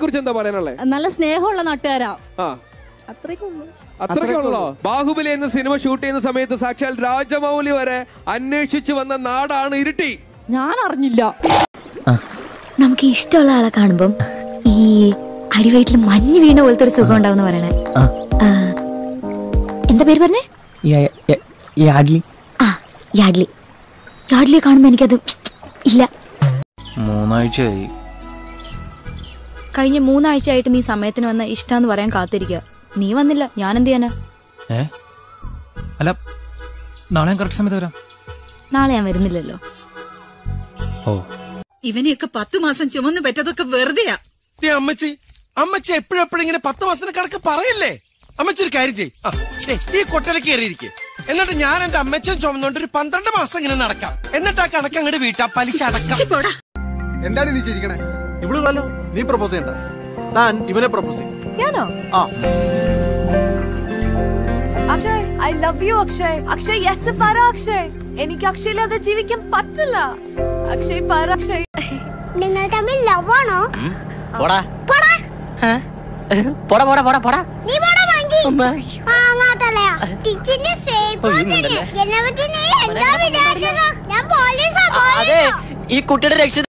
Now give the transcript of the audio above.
കുറിച്ച് എന്താ പറയാനുള്ളത് നല്ല സ്നേഹമുള്ള നാട്ടുകാരാ ആ അത്രയ്ക്കുള്ളൂ അത്രയ്ക്കുള്ളോ ബാഹുബലി എന്ന സിനിമ ഷൂട്ട് ചെയ്യുന്ന സമയത്ത് സാക്ഷാൽ രാജമൗലി വരെ അന്വേഷിച്ചു വന്ന നാടാണ് ഇരുട്ടി ഞാൻ അറിഞ്ഞില്ല നമുക്ക് ഇഷ്ടമുള്ള ആളെ കാണുമ്പം ഈ അടിവയറ്റിൽ മഞ്ഞ് വീണ പോലത്തെ ഒരു സുഖം ഉണ്ടാവും പറയണേ ആ, എന്താ പേര് പറഞ്ഞേ യാഡ്ലി ആ യാഡ്ലി യാഡ്ലിയെ കാണുമ്പോ എനിക്കത് ഇല്ല മൂന്നാഴ്ചയായി കഴിഞ്ഞ മൂന്നാഴ്ചയായിട്ട് നീ സമയത്തിന് വന്ന ഇഷ്ടാന്ന് പറയാൻ കാത്തിരിക്കുക നീ വന്നില്ല ഞാൻ എന്ത് ചെയ്യാനാ ഏ അല്ല നാളെ ഞാൻ കറക്റ്റ് സമയത്ത് വരാം നാളെ ഞാൻ വരുന്നില്ലല്ലോ ഓ ഇവനെയൊക്കെ പത്തു മാസം ചുമന്നു പറ്റതൊക്കെ വെറുതെയാ ദേ അമ്മച്ചി അമ്മച്ചി എപ്പോഴെപ്പോഴും ഇങ്ങനെ പത്ത് മാസത്തിന് കണക്ക് പറയല്ലേ അമ്മച്ചി ഒരു കാര്യം ചെയ്യും ഈ കൊട്ടലേക്ക് കയറിയിരിക്കെ എന്നിട്ട് ഞാൻ എന്റെ അമ്മച്ചൻ ചുമന്നുകൊണ്ട് ഒരു പന്ത്രണ്ട് മാസം ഇങ്ങനെ നടക്കാം എന്നിട്ട് ആ കണക്ക് അങ്ങോട്ട് വീട്ടാ പലിശ അടക്കാം പോടാ എന്താണ് നീ ചിരിക്കണേ ഇവള് വല്ലോ നീ പ്രപ്പോസ് ചെയ്യണ്ട താൻ ഇവനെ പ്രപ്പോസ് ചെയ്യും ഞാനോ ആ Akshay I love you Akshay Akshay yes പറ അക്ഷയ് എനിക്ക് അക്ഷയില്ലാതെ ജീവിക്കാൻ പറ്റില്ല അക്ഷയ് പറ അക്ഷയ് നിങ്ങൾ തമ്മിൽ ലവ് ആണോ പോടാ പോടാ പോടാ പോടാ പോടാ പോടാ നീ പോടാ വാങ്ങി വാങ്ങാത്തല്ലയാ ടീച്ചറിന്റെ ഓ, ഈ മുണ്ടല്ലേ? എന്നെ പറ്റി നീ എന്താ വിചാരിച്ചത് ഞാൻ പോലീസാ അതെ പോലീസാ ഈ കുട്ടിയുടെ രക്ഷ